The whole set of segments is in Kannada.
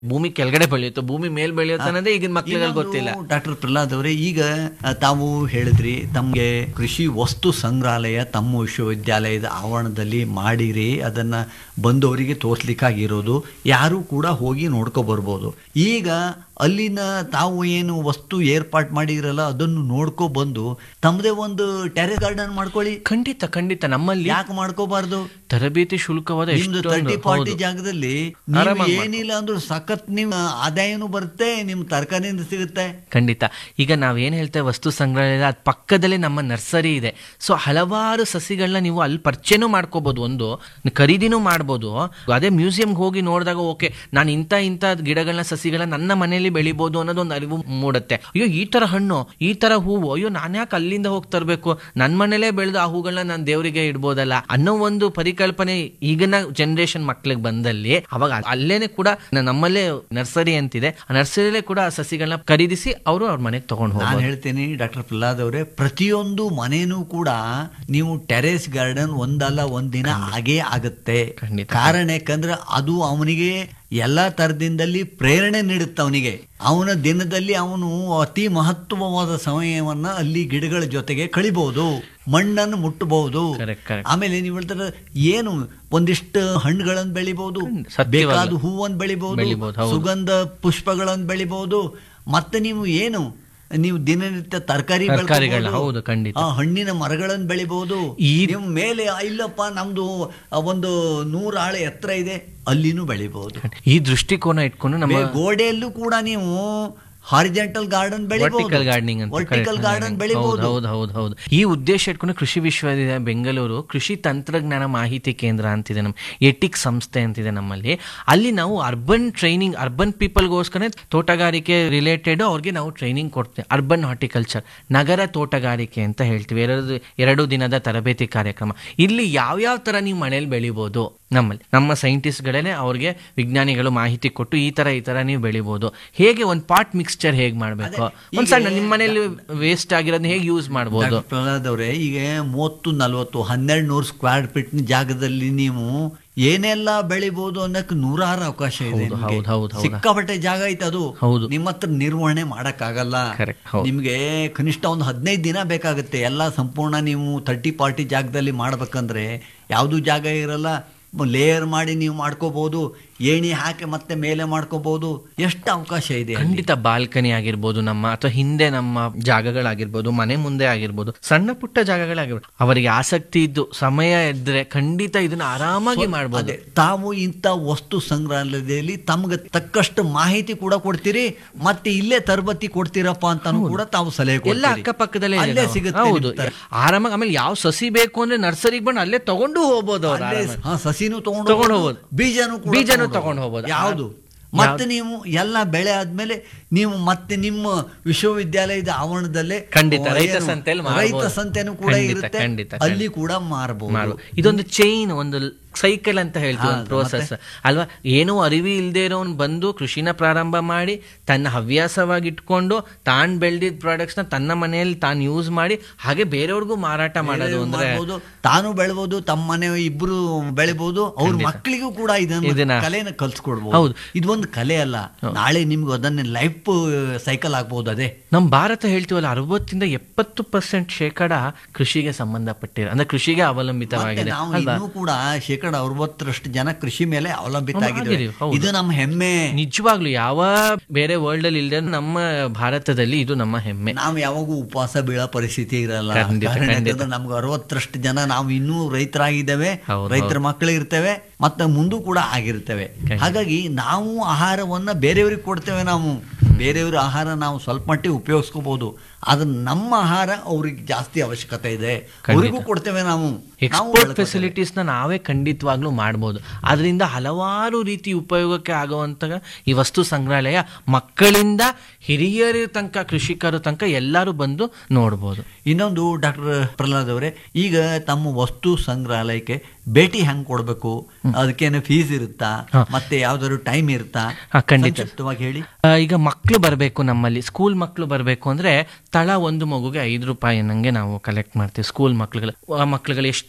ಭೂಮಿ ಕೆಳಗಡೆ ಬೆಳೆಯುತ್ತೋ ಭೂಮಿ ಮೇಲ್ ಬೆಳೆಯುತ್ತೋ ಅನ್ನೋದೇ ಈಗಿನ ಮಕ್ಳಿಗೆ ಗೊತ್ತಿಲ್ಲ ಡಾಕ್ಟರ್ ಪ್ರಹ್ಲಾದ್ ಅವರೇ ಈಗ ಆ, ತಾವು ಹೇಳಿದ್ರಿ ತಮ್ಗೆ ಕೃಷಿ ವಸ್ತು ಸಂಗ್ರಹಾಲಯ ತಮ್ಮ ವಿಶ್ವವಿದ್ಯಾಲಯದ ಆವರಣದಲ್ಲಿ ಮಾಡಿರಿ ಅದನ್ನ ಬಂದವರಿಗೆ ತೋರ್ಸ್ಲಿಕ್ಕಾಗಿರೋದು ಯಾರು ಕೂಡ ಹೋಗಿ ನೋಡ್ಕೊ ಬರ್ಬೋದು ಈಗ ಅಲ್ಲಿನ ತಾವು ಏನು ವಸ್ತು ಏರ್ಪಾಟ್ ಮಾಡಿರಲ್ಲ ಅದನ್ನು ನೋಡ್ಕೊ ಬಂದು ತಮ್ಮದೇ ಒಂದು ಟೆರೆಸ್ ಗಾರ್ಡನ್ ಮಾಡ್ಕೊಳ್ಳಿ ಖಂಡಿತ ಖಂಡಿತ ನಮ್ಮಲ್ಲಿ ಯಾಕೆ ಮಾಡ್ಕೋಬಾರ್ದು ತರಬೇತಿ ಶುಲ್ಕವಾದ ನಿಮ್ದು ಎಷ್ಟೊಂದು- ತರ್ಟಿ ಫಾರ್ಟಿ ಹೌದು. ಜಾಗದಲ್ಲಿ ನೀವು ಆರಾಮಾಗಿ ಏನಿಲ್ಲ ಅಂದ್ರೂ ಸಖತ್ ನಿಮ್ ಆದಾಯನೂ ಬರುತ್ತೆ ನಿಮ್ ತರಕಾರಿಯಿಂದ ಸಿಗುತ್ತೆ ಖಂಡಿತ ಈಗ ನಾವೇನ್ ಹೇಳ್ತೇವೆ ವಸ್ತು ಸಂಗ್ರಹಾಲಯ ಅದ್ ಪಕ್ಕದಲ್ಲೇ ನಮ್ಮ ನರ್ಸರಿ ಇದೆ ಸೊ ಹಲವಾರು ಸಸಿಗಳನ್ನ ನೀವು ಅಲ್ಲಿ ಪರಿಚಯನೂ ಮಾಡ್ಕೋಬಹುದು ಒಂದು ಖರೀದಿನೂ ಮಾಡ್ಬೋದು ಅದೇ ಮ್ಯೂಸಿಯಂಗೆ ಹೋಗಿ ನೋಡಿದಾಗ ಓಕೆ ನಾನು ಇಂಥ ಇಂಥ ಗಿಡಗಳನ್ನ ಸಸಿಗಳನ್ನ ನನ್ನ ಮನೆಯಲ್ಲಿ ಬೆಳಿಬೋದು ಅನ್ನೋದು ಒಂದು ಅರಿವು ಮೂಡುತ್ತೆ ಅಯ್ಯೋ ಈ ತರ ಹಣ್ಣು ಈ ತರ ಹೂವು ಅಯ್ಯೋ ನಾನು ಯಾಕೆ ಅಲ್ಲಿಂದ ಹೋಗಿ ತರಬೇಕು ನನ್ನ ಮನೇಲೇ ಬೆಳೆದು ಆ ಹೂಗಳನ್ನ ನಾನು ದೇವರಿಗೆ ಇಡ್ಬೋದಲ್ಲ ಅನ್ನೋ ಒಂದು ಪರಿಕಲ್ಪನೆ ಈಗಿನ ಜನರೇಷನ್ ಮಕ್ಳಿಗೆ ಬಂದಲ್ಲಿ ಅವಾಗ ಅಲ್ಲೇನೆ ಕೂಡ ನ- ನಮ್ಮಲ್ಲೇ ನರ್ಸರಿ ಅಂತಿದೆ ಆ ನರ್ಸರಿಲೇ ಕೂಡ ಆ ಸಸಿಗಳನ್ನ ಖರೀದಿಸಿ ಅವರು ಅವ್ರ ಮನೆಗೆ ತಗೊಂಡು ನಾನು ಹೋಗ್ಬೋದು ಹೇಳ್ತೀನಿ ಡಾಕ್ಟರ್ ಪ್ರಹ್ಲಾದ್ ಅವರೇ ಪ್ರತಿಯೊಂದು ಮನೇನೂ ಕೂಡ ನೀವು ಟೆರೇಸ್ ಗಾರ್ಡನ್ ಒಂದಲ್ಲ ಒಂದಿನ ಆಗೇ ಆಗುತ್ತೆ ಖಂಡಿತ. ಕಾರಣ ಯಾಕಂದ್ರೆ ಅದು ಅವನಿಗೆ ಎಲ್ಲಾ ತರದಿಂದಲ್ಲಿ ಪ್ರೇರಣೆ ನೀಡುತ್ತೆ ಅವನಿಗೆ ಅವನ ದಿನದಲ್ಲಿ ಅವನು ಅತಿ ಮಹತ್ವವಾದ ಸಮಯವನ್ನ ಅಲ್ಲಿ ಗಿಡಗಳ ಜೊತೆಗೆ ಕಳಿಬಹುದು ಮಣ್ಣನ್ನು ಮುಟ್ಟಬಹುದು Correct, correct. ಆಮೇಲೆ ನೀವು ಹೇಳ್ತಾರೆ ಏನು ಒಂದಿಷ್ಟು ಹಣ್ಣುಗಳನ್ನು ಬೆಳಿಬಹುದು ಸತ್ಯವಾಗ್ಲೂ. ಬೇಕಾದ ಹೂವನ್ನು ಬೆಳಿಬಹುದು ಬೆಳಿಬೋದು, ಹೌದು. ಸುಗಂಧ ಪುಷ್ಪಗಳನ್ನು ಬೆಳಿಬಹುದು ಮತ್ತೆ ನೀವು ಏನು ನೀವು ದಿನನಿತ್ಯ ತರಕಾರಿ ತರ್ಕಾರಿಗಳನ್ನ, ಹೌದು, ಖಂಡಿತ. ಹಣ್ಣಿನ ಮರಗಳನ್ನು ಬೆಳಿಬಹುದು ಈ- ನೀವು ಮೇಲೆ ಆ, ಇಲ್ಲಪ್ಪ ನಮ್ದು ಆ, ಒಂದು ನೂರು ಆಳೆ ಎತ್ತರ ಇದೆ ಅಲ್ಲಿನೂ ಬೆಳಿಬಹುದು ಈ ದೃಷ್ಟಿಕೋನ ಇಟ್ಕೊಂಡು ನಮ್ಮ ಬೇ- ಗೋಡೆಯಲ್ಲೂ ಕೂಡ ನೀವು ಹಾರಿಜೆಂಟಲ್ ಗಾರ್ಡನ್ ವರ್ಟಿಕಲ್ ಗಾರ್ಡನಿಂಗ್ ಬೆಳಿಬಹುದು ಅಂತ ವರ್ಟಿಕಲ್ ಗಾರ್ಡನ್ ಬೆಳಿಬಹುದು ಹೌದು ಹೌದು ಹೌದು ಈ ಉದ್ದೇಶ ಇಟ್ಕೊಂಡು ಕೃಷಿ ವಿಶ್ವವಿದ್ಯಾಲಯ ಬೆಂಗಳೂರು ಕೃಷಿ ತಂತ್ರಜ್ಞಾನ ಮಾಹಿತಿ ಕೇಂದ್ರ ಅಂತಿದೆ ನಮ್ಮ ಎಟಿಕ್ ಸಂಸ್ಥೆ ಅಂತಿದೆ ನಮ್ಮಲ್ಲಿ ಅಲ್ಲಿ ನಾವು ಅರ್ಬನ್ ಟ್ರೈನಿಂಗ್ ಅರ್ಬನ್ ಪೀಪಲ್ಗೋಸ್ಕರ ತೋಟಗಾರಿಕೆ ರಿಲೇಟೆಡ್ ಅವ್ರಿಗೆ ನಾವು ಟ್ರೈನಿಂಗ್ ಕೊಡ್ತೀವಿ ಅರ್ಬನ್ ಹಾರ್ಟಿಕಲ್ಚರ್ ನಗರ ತೋಟಗಾರಿಕೆ ಅಂತ ಹೇಳ್ತೀವಿ ಎರಡು ಎರಡು ದಿನದ ತರಬೇತಿ ಕಾರ್ಯಕ್ರಮ ಇಲ್ಲಿ ಯಾವ್ಯಾವ ತರ ನೀವು ಮನೇಲಿ ಬೆಳಿಬೋದು ನಮ್ಮಲ್ಲಿ ನಮ್ಮ ಸೈಂಟಿಸ್ಟ್ಗಳೇ ಅವ್ರಿಗೆ ವಿಜ್ಞಾನಿಗಳು ಮಾಹಿತಿ ಕೊಟ್ಟು ಈ ತರ ಈ ತರ ನೀವು ಬೆಳಿಬೋದು ಹೇಗೆ ಒಂದು ಪಾಟ್ ಮಿಕ್ಸ್ಚರ್ ಹೇಗೆ ಮಾಡಬೇಕು ಒಂದ್ ಸಣ್ಣ ನಿಮ್ಮ ಮನೇಲಿ ವೇಸ್ಟ್ ಆಗಿರೋದನ್ನ ಹೇಗೆ ಯೂಸ್ ಮಾಡ್ಬೋದು ಡಾಕ್ಟರ್ ಪ್ರಹ್ಲಾದ್ ಅವರೇ ಈಗ ಮೂವತ್ತು ನಲ್ವತ್ತು ಹನ್ನೆರಡು ನೂರು ಸ್ಕ್ವೇರ್ ಫೀಟ್ ಜಾಗದಲ್ಲಿ ನೀವು ಏನೆಲ್ಲ ಬೆಳಿಬಹುದು ಅನ್ನಕ್ಕೆ ನೂರಾರು ಅವಕಾಶ ಇದೆ ಹೌದು, ನಿಮ್ಗೆ. ಹೌದು, ಹೌದು, ಹೌದು. ಸಿಕ್ಕಾಪಟ್ಟೆ ಜಾಗ ಐತೆ ಅದು ಹೌದು. ನಿಮ್ಮ ಹತ್ರ ನಿರ್ವಹಣೆ ಮಾಡಕ್ಕಾಗಲ್ಲ Correct, ಹೌದು. ನಿಮ್ಗೆ ಕನಿಷ್ಠ ಒಂದು ಹದಿನೈದು ದಿನ ಬೇಕಾಗುತ್ತೆ ಎಲ್ಲ ಸಂಪೂರ್ಣ ನೀವು ತರ್ಟಿ ಪಾರ್ಟಿ ಜಾಗದಲ್ಲಿ ಮಾಡ್ಬೇಕಂದ್ರೆ ಯಾವುದು ಜಾಗ ಇರಲ್ಲ ಲೇಯರ್ ಮಾಡಿ ನೀವು ಮಾಡ್ಕೋಬಹುದು ಏಣಿ ಹಾಕಿ ಮತ್ತೆ ಮೇಲೆ ಮಾಡ್ಕೋಬಹುದು ಎಷ್ಟು ಅವಕಾಶ ಇದೆ ಅಲ್ಲಿ. ಖಂಡಿತ ಬಾಲ್ಕನಿ ಆಗಿರ್ಬೋದು ನಮ್ಮ ಅಥವಾ ಹಿಂದೆ ನಮ್ಮ ಜಾಗಗಳಾಗಿರ್ಬೋದು ಮನೆ ಮುಂದೆ ಆಗಿರ್ಬೋದು ಸಣ್ಣ ಪುಟ್ಟ ಜಾಗಗಳಾಗಿರ್ಬೋದು ಅವರಿಗೆ ಆಸಕ್ತಿ ಇದ್ದು ಸಮಯ ಇದ್ರೆ ಖಂಡಿತ ಇದನ್ನ ಆರಾಮಾಗಿ ಮಾಡ್ಬೋದು ಅದೇ ತಾವು ಇಂಥ ವಸ್ತು ಸಂಗ್ರಹಾಲಯದಲ್ಲಿ ತಮ್ಗೆ ತಕ್ಕಷ್ಟು ಮಾಹಿತಿ ಕೂಡ ಕೊಡ್ತೀರಿ ಮತ್ತೆ ಇಲ್ಲೇ ತರಬೇತಿ ಕೊಡ್ತೀರಪ್ಪ ಅಂತಾನು ಕೂಡ ತಾವು ಸಲಹೆ ಎಲ್ಲ ಕೊಡ್ತೀರಿ. ಅಕ್ಕಪಕ್ಕದಲ್ಲೇ ಇದೆ ಅಲ್ಲೇ ನಾವು. ಸಿಗುತ್ತೆ ಹೌದು ನಿಮ್ ತರ. ಆರಾಮಾಗಿ ಆಮೇಲೆ ಯಾವ ಸಸಿ ಬೇಕು ಅಂದ್ರೆ ನರ್ಸರಿಗೆ ಬಂದು ಅಲ್ಲೇ ತಗೊಂಡು ಹೋಗ್ಬೋದು ಅವ್ರು ಅಲ್ಲೇ ಆರಾಮಾಗಿ. ಹಾ, ಸಸಿನೂ ತಗೊಂಡು ತಗೊಂಡು ಹೋಗ್ಬೋದು. ಹೋಗ್ಬೋದು. ಬೀಜನೂ ಕೂಡ ಬೀಜನೂ ತಗೊಂಡು ತಗೊಂಡು ಹೋಗ್ಬೋದು. ಯಾವುದು ಆ- ಮತ್ತೆ ನೀವು ಎಲ್ಲ ಬೆಳೆ ಆದ್ಮೇಲೆ ನೀವು ಮತ್ತೆ ನಿಮ್ಮ ವಿಶ್ವವಿದ್ಯಾಲಯದ ಆವರಣದಲ್ಲೇ ಖಂಡಿತ, ಏನು, ರೈತ ಸಂತೆಯಲ್ಲಿ ಮಾರ್ಬೋದು. ರೈತ ಸಂತೆನೂ ಕೂಡ ಖಂಡಿತ, ಇರುತ್ತೆ ಖಂಡಿತ, ಅಲ್ಲಿ ಕೂಡ ಮಾರಬಹುದು ಮಾಡ್ಬೋದು. ಇದೊಂದು ಚೈನ್ ಒಂದು ಸೈಕಲ್ ಅಂತ ಹೇಳ್ತೀವಿ ಹಾ, ಒಂದು ಪ್ರೋಸೆಸ್ ಅಲ್ವಾ ಏನೂ ಅರಿವಿ ಇಲ್ಲದೆ ಇರೋನು ಬಂದು ಕೃಷಿನ ಪ್ರಾರಂಭ ಮಾಡಿ ತನ್ನ ಹವ್ಯಾಸವಾಗಿ ಇಟ್ಕೊಂಡು ತಾನು ಬೆಳೆದಿದ್ದ ಪ್ರಾಡಕ್ಟ್ಸ್ ನ ತನ್ನ ಮನೆಯಲ್ಲಿ ತಾನು ಯೂಸ್ ಮಾಡಿ ಹಾಗೆ ಬೇರೆಯವ್ರಿಗೂ ಮಾರಾಟ ಮಾಡೋದು ಅಂದ್ರೆ ಮಾಡ್ಬೋದು ತಾನು ಬೆಳಬಹುದು ತಮ್ಮ ಮನೆ ಇಬ್ರು ಬೆಳಿಬಹುದು ಅವ್ರ ಮಕ್ಕಳಿಗೂ ಕೂಡ ಇದನ್ನ ಇದನ್ನ- ಕಲೆನ ಕಲ್ಸ್ಕೊಡ್ಬಹುದು ಹೌದು. ಇದು ಒಂದು ಕಲೆ ಅಲ್ಲ ನಾಳೆ ನಿಮ್ಗೆ ಅದನ್ನ ಲೈಫ್ ಸೈಕಲ್ ಆಗ್ಬಹುದು ಅದೇ ನಮ್ಮ ಭಾರತ ಹೇಳ್ತೀವಲ್ಲ ಅರವತ್ತಿಂದ ಎಪ್ಪತ್ತು ಪರ್ಸೆಂಟ್ ಶೇಕಡ ಕೃಷಿಗೆ ಸಂಬಂಧಪಟ್ಟಿರೋ ಅಂದ್ರೆ ಕೃಷಿಗೆ ಮತ್ತೆ ಅವಲಂಬಿತವಾಗಿದೆ ನಾವು ಅಲ್ವಾ ಇನ್ನೂ ಕೂಡ ಶೇಕಡ ಅರವತ್ತರಷ್ಟು ಜನ ಕೃಷಿ ಮೇಲೆ ಅವಲಂಬಿತ ಹೌದು, ಆಗಿದ್ದೇವೆ ಆಗಿದ್ದೀವಿ, ಹೌದು. ಇದು ನಮ್ಮ ಹೆಮ್ಮೆ ನಿಜವಾಗ್ಲು ಯಾವ ಬೇರೆ ವರ್ಲ್ಡ್ ಅಲ್ಲಿ ಇಲ್ಲದೆ ನಮ್ಮ ಭಾರತದಲ್ಲಿ ಇದು ನಮ್ಮ ಹೆಮ್ಮೆ ನಾವು ಯಾವಾಗೂ ಉಪವಾಸ ಬೀಳೋ ಪರಿಸ್ಥಿತಿ ಇರಲ್ಲ ಖಂಡಿತ, ಕಾರಣ ಖಂಡಿತ. ಯಾಕಂದ್ರೆ ನಮ್ಗೆ ಅರವತ್ತರಷ್ಟು ಜನ ನಾವು ಇನ್ನೂ ರೈತರಾಗಿದ್ದೇವೆ ಹೌದು, ರೈತರ ಮಕ್ಕಳು ಇರ್ತೇವೆ ಮತ್ತೆ ಮುಂದೂ ಕೂಡ ಆಗಿರ್ತೇವೆ ಹಾಗಾಗಿ ನಾವು ಆಹಾರವನ್ನ ಬೇರೆಯವ್ರಿಗೆ ಕೊಡ್ತೇವೆ ನಾವು ಬೇರೆಯವ್ರ ಆಹಾರ ನಾವು ಸ್ವಲ್ಪ ಮಟ್ಟಿಗೆ ಉಪಯೋಗಿಸ್ಕೋಬಹುದು ಆದ್ರೆ ನಮ್ಮ ಆಹಾರ ಅವ್ರಿಗೆ ಜಾಸ್ತಿ ಅವಶ್ಯಕತೆ ಇದೆ ಅವರಿಗೂ ಕೊಡ್ತೇವೆ ನಾವು ನಾವು ಎಕ್ಸ್ಪೋರ್ಟ್ ಬೆಳ್ಕೊತೇವೆ. ಫೆಸಿಲಿಟೀಸ್ನ ನಾವೇ ಖಂಡಿತವಾಗ್ಲೂ ಮಾಡ್ಬೋದು ಅದರಿಂದ ಹಲವಾರು ರೀತಿ ಉಪಯೋಗಕ್ಕೆ ಆಗುವಂತ ಈ ವಸ್ತು ಸಂಗ್ರಹಾಲಯ ಮಕ್ಕಳಿಂದ ಹಿರಿಯರ ತನಕ ಕೃಷಿಕರ ತನಕ ಎಲ್ಲರೂ ಬಂದು ನೋಡ್ಬೋದು ಇನ್ನೊಂದು ಡಾಕ್ಟರ್ ಪ್ರಹ್ಲಾದ್ ಅವರೇ ಈಗ ತಮ್ಮ ವಸ್ತು ಸಂಗ್ರಹಾಲಯಕ್ಕೆ ಭೇಟಿ ಹೆಂಗ್ ಕೊಡ್ಬೇಕು ಅದಕ್ಕೇನು ಫೀಸ್ ಇರುತ್ತಾ ಮತ್ತೆ ಯಾವ್ದಾದ್ರು ಟೈಮ್ ಇರುತ್ತಾ ಹಾ, ಖಂಡಿತ. ಸಂಕ್ಷಿಪ್ತವಾಗಿ ಹೇಳಿ ಆ, ಈಗ ಮಕ್ಕಳು ಬರಬೇಕು ನಮ್ಮಲ್ಲಿ ಸ್ಕೂಲ್ ಮಕ್ಕಳು ಬರಬೇಕು ಅಂದ್ರೆ ತಳ ಒಂದು ಮಗುಗೆ ಐದು ರೂಪಾಯಿ ನಂಗೆ ನಾವು ಕಲೆಕ್ಟ್ ಮಾಡ್ತೀವಿ ಸ್ಕೂಲ್ ಮಕ್ಳುಗಳು ಆ ಮಕ್ಳುಗಳು ಎಷ್ಟು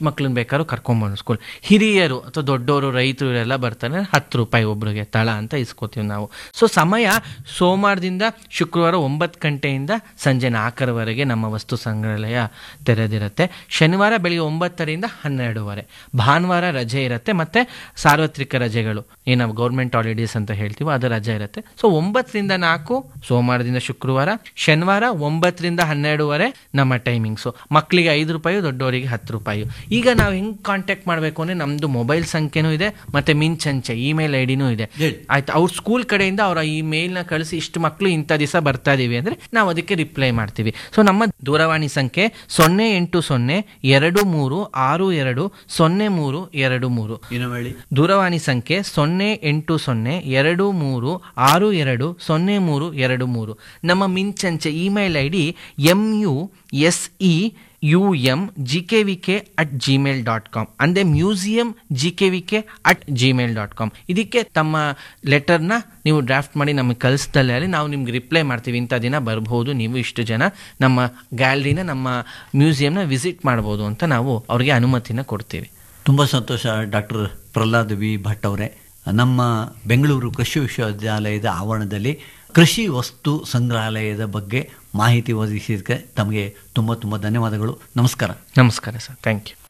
ಮಕ್ಳನ್ನ ಬೇಕಾದ್ರೂ ಕರ್ಕೊಂಬಂದು ಸ್ಕೂಲ್ ಹಿರಿಯರು ಅಥವಾ ದೊಡ್ಡವರು ರೈತರು ಇವರೆಲ್ಲ ಬರ್ತಾರೆ ಹತ್ತು ರೂಪಾಯಿ ಒಬ್ರಿಗೆ ತಳ ಅಂತ ಇಸ್ಕೋತೀವಿ ನಾವು ಸೊ ಸಮಯ ಸೋಮವಾರದಿಂದ ಶುಕ್ರವಾರ ಒಂಬತ್ತು ಗಂಟೆಯಿಂದ ಸಂಜೆ ನಾಲ್ಕರವರೆಗೆ ನಮ್ಮ ವಸ್ತು ಸಂಗ್ರಹಾಲಯ ತೆರೆದಿರುತ್ತೆ ಶನಿವಾರ ಬೆಳಿಗ್ಗೆ ಒಂಬತ್ತರಿಂದ ಹನ್ನೆರಡುವರೆ ಭಾನುವಾರ ರಜೆ ಇರುತ್ತೆ ಮತ್ತೆ ಸಾರ್ವತ್ರಿಕ ರಜೆಗಳು ಏನು ನಾವು ಗೌರ್ಮೆಂಟ್ ಹಾಲಿಡೇಸ್ ಅಂತ ಹೇಳ್ತೀವೋ ಅದು ರಜೆ ಇರುತ್ತೆ ಸೊ ಒಂಬತ್ತರಿಂದ ನಾಲ್ಕು ಸೋಮವಾರದಿಂದ ಶುಕ್ರವಾರ ಶನಿವಾರ ಒಂಬತ್ತರಿಂದ ಹನ್ನೆರಡುವರೆ ನಮ್ಮ ಟೈಮಿಂಗ್ಸು ಮಕ್ಕಳಿಗೆ ಐದು ರೂಪಾಯಿ ದೊಡ್ಡವರಿಗೆ ಹತ್ತು ರೂಪಾಯಿ ಈಗ ನಾವು ಹೆಂಗೆ ಕಾಂಟ್ಯಾಕ್ಟ್ ಮಾಡಬೇಕು ಅಂದರೆ ನಮ್ಮದು ಮೊಬೈಲ್ ಸಂಖ್ಯೆನೂ ಇದೆ ಮತ್ತು ಮಿಂಚಂಚೆ ಇಮೇಲ್ ಐ ಡಿನೂ ಇದೆ ಹೇಳಿ. ಆಯ್ತು ಅವ್ರ ಸ್ಕೂಲ್ ಕಡೆಯಿಂದ ಅವರ ಈ ಮೇಲ್ನ ಕಳಿಸಿ ಇಷ್ಟು ಮಕ್ಕಳು ಇಂಥ ದಿವಸ ಬರ್ತಾ ಇದೀವಿ ಅಂದರೆ ನಾವು ಅದಕ್ಕೆ ರಿಪ್ಲೈ ಮಾಡ್ತೀವಿ ಸೊ ನಮ್ಮ ದೂರವಾಣಿ ಸಂಖ್ಯೆ ಸೊನ್ನೆ ಎಂಟು ಸೊನ್ನೆ ಎರಡು ಮೂರು ಆರು ಎರಡು ಸೊನ್ನೆ ಮೂರು ಎರಡು ಮೂರು ಇನ್ನು ಹೇಳಿ ದೂರವಾಣಿ ಸಂಖ್ಯೆ ಸೊನ್ನೆ ಎಂಟು ಸೊನ್ನೆ ಎರಡು ಮೂರು ಆರು ಎರಡು ಸೊನ್ನೆ ಮೂರು ಎರಡು ಮೂರು ನಮ್ಮ ಮಿಂಚಂಚೆ email I D M U S E U M G K V K at Gmail dot com ಅಂದರೆ museum G K V K at Gmail dot com ಇದಕ್ಕೆ ತಮ್ಮ ಲೆಟರ್ನ ನೀವು ಡ್ರಾಫ್ಟ್ ಮಾಡಿ ನಮಗೆ ಕಳಿಸ್ದಲ್ಲೇ ಅಲ್ಲಿ ನಾವು ನಿಮ್ಗೆ ರಿಪ್ಲೈ ಮಾಡ್ತೀವಿ ಇಂಥ ದಿನ ಬರ್ಬೋದು ನೀವು ಇಷ್ಟು ಜನ ನಮ್ಮ ಗ್ಯಾಲರಿನ ನಮ್ಮ ಮ್ಯೂಸಿಯಂನ ವಿಸಿಟ್ ಮಾಡ್ಬೋದು ಅಂತ ನಾವು ಅವ್ರಿಗೆ ಅನುಮತಿನ ಕೊಡ್ತೀವಿ ತುಂಬ ಸಂತೋಷ ಡಾಕ್ಟರ್ ಪ್ರಹ್ಲಾದ್ ವಿ ಭಟ್ ಅವರೇ ನಮ್ಮ ಬೆಂಗಳೂರು ಕೃಷಿ ವಿಶ್ವವಿದ್ಯಾಲಯದ ಆವರಣದಲ್ಲಿ ಕೃಷಿ ವಸ್ತು ಸಂಗ್ರಹಾಲಯದ ಬಗ್ಗೆ ಮಾಹಿತಿ ಒದಗಿಸಿದ್ದಕ್ಕೆ ತಮಗೆ ತುಂಬ ತುಂಬ ಧನ್ಯವಾದಗಳು ನಮಸ್ಕಾರ ನಮಸ್ಕಾರ ಸರ್ ಥ್ಯಾಂಕ್ ಯು